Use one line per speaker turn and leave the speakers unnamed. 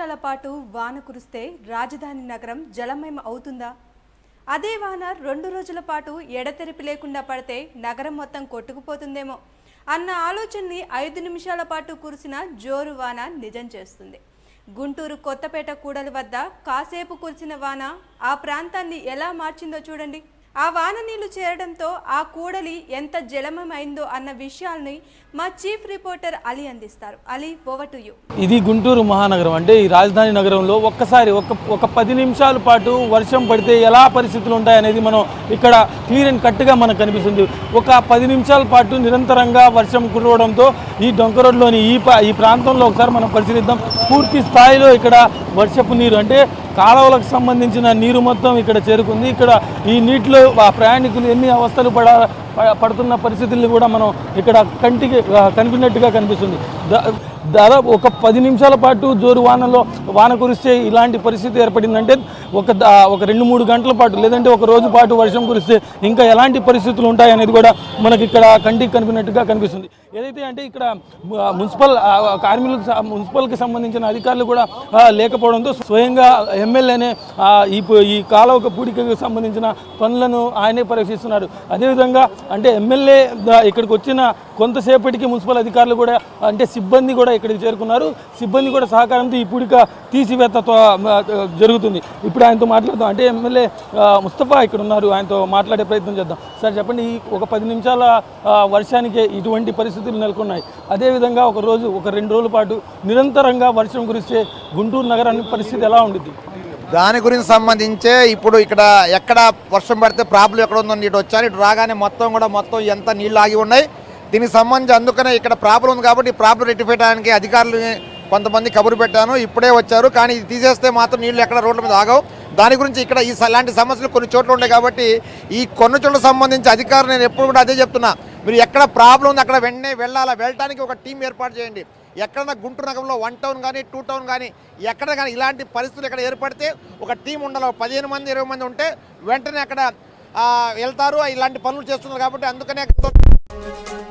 నిమిషాల పాటు వాన కురిస్తే రాజధాని నగరం జలమయం అవుతుందా అదే వాన రెండు రోజుల పాటు ఎడతెరిపి లేకుండా పడితే నగరం మొత్తం కొట్టుకుపోతుందేమో అన్న ఆలోచనని ఐదు నిమిషాల పాటు కురిసిన జోరు వాన నిజం చేస్తుంది గుంటూరు కొత్తపేట కూడలి వద్ద కాసేపు కురిసిన వాన ఆ ప్రాంతాన్ని ఎలా మార్చిందో చూడండి ఆ వాన నీళ్లు చేరడంతో ఆ కూడలి ఎంత జలమయమైందో అన్న విషయాల్ని మా చీఫ్ రిపోర్టర్ అలీ అందిస్తారు అలీ ఓవర్ టు యూ
ఇది గుంటూరు మహానగరం అంటే ఈ రాజధాని నగరంలో ఒక్కసారి ఒక ఒక పది నిమిషాల పాటు వర్షం పడితే ఎలా పరిస్థితులు ఉంటాయనేది మనం ఇక్కడ క్లియర్ అండ్ కట్గా మనకు కనిపిస్తుంది ఒక పది నిమిషాల పాటు నిరంతరంగా వర్షం కురవడంతో ఈ డొంక రోడ్లోని ఈ పా ఈ ప్రాంతంలో ఒకసారి మనం పరిశీలిద్దాం పూర్తి స్థాయిలో ఇక్కడ వర్షపు నీరు అంటే కాలువలకు సంబంధించిన నీరు మొత్తం ఇక్కడ చేరుకుంది ఇక్కడ ఈ నీటిలో ఆ ప్రయాణికులు ఎన్ని అవస్థలు పడ ప- పడుతున్న పరిస్థితుల్ని కూడా మనం ఇక్కడ కంటికి ఆ, కనిపినట్టుగా కనిపిస్తుంది దా- దాదాపు ఒక పది నిమిషాల పాటు జోరు వానలో వాన కురిస్తే ఇలాంటి పరిస్థితి ఏర్పడిందంటే ఒక దా- ఒక రెండు మూడు గంటల పాటు లేదంటే ఒక రోజు పాటు వర్షం కురిస్తే ఇంకా ఎలాంటి పరిస్థితులు ఉంటాయి అనేది కూడా మనకి ఇక్కడ కంటికి కనిపినట్టుగా కనిపిస్తుంది ఏదైతే అంటే ఇక్కడ ఆ, మున్సిపల్ ఆ, కార్మికులకు స- మున్సిపల్కి సంబంధించిన అధికారులు కూడా ఆ, లేకపోవడంతో స్వయంగా ఎమ్మెల్యేనే ఆ, ఈ పు- ఈ కాలువకు పూడికకు సంబంధించిన పనులను ఆయనే పరీక్షిస్తున్నారు అదేవిధంగా అంటే ఎమ్మెల్యే ద- ఇక్కడికి వచ్చిన కొంతసేపటికి మున్సిపల్ అధికారులు కూడా అంటే సిబ్బంది కూడా ఇక్కడికి చేరుకున్నారు సిబ్బంది కూడా సహకారంతో ఈ పూడిక తీసివేత త్వ- ఆ, జరుగుతుంది ఇప్పుడు ఆయనతో మాట్లాడదాం అంటే ఎమ్మెల్యే ఆ, ముస్తఫా ఇక్కడ ఉన్నారు ఆయనతో మాట్లాడే ప్రయత్నం చేద్దాం సార్ చెప్పండి ఈ ఒక పది నిమిషాల ఆ, వర్షానికే ఇటువంటి పరిస్థితులు నెలకొన్నాయి అదేవిధంగా ఒక రోజు ఒక రెండు రోజుల పాటు నిరంతరంగా వర్షం కురిస్తే గుంటూరు నగరానికి పరిస్థితి ఎలా ఉండిద్ది
దాని గురించి సంబంధించే ఇప్పుడు ఇక్కడ ఎక్కడ వర్షం పడితే ప్రాబ్లం ఎక్కడ ఉందని ఇటు వచ్చారు ఇటు రాగానే మొత్తం కూడా మొత్తం ఎంత నీళ్లు ఆగి ఉన్నాయి దీనికి సంబంధించి అందుకనే ఇక్కడ ప్రాబ్లం ఉంది కాబట్టి ఈ ప్రాబ్లం రెక్టిఫై చేయడానికి అధికారులు కొంతమంది కబురు పెట్టాను ఇప్పుడే వచ్చారు కానీ ఇది తీసేస్తే మాత్రం నీళ్లు ఎక్కడ రోడ్ల మీద ఆగవు దాని గురించి ఇక్కడ ఈ ఇలాంటి సమస్యలు కొన్ని చోట్ల ఉన్నాయి కాబట్టి ఈ కొన్ని చోట్ల సంబంధించి అధికారులు నేను ఎప్పుడు కూడా అదే చెప్తున్నా మీరు ఎక్కడ ప్రాబ్లం ఉంది అక్కడ వెంటనే వెళ్ళాలా వెళ్ళడానికి ఒక టీం ఏర్పాటు చేయండి ఎక్కడన్నా గుంటూరు నగరంలో వన్ టౌన్ కానీ టూ టౌన్ కానీ ఎక్కడ కానీ ఇలాంటి పరిస్థితులు ఎక్కడ ఏర్పడితే ఒక టీం ఉండాలి ఒక పదిహేను మంది ఇరవై మంది ఉంటే వెంటనే అక్కడ ఆ, వెళ్తారు ఇలాంటి పనులు చేస్తున్నారు కాబట్టి అందుకనే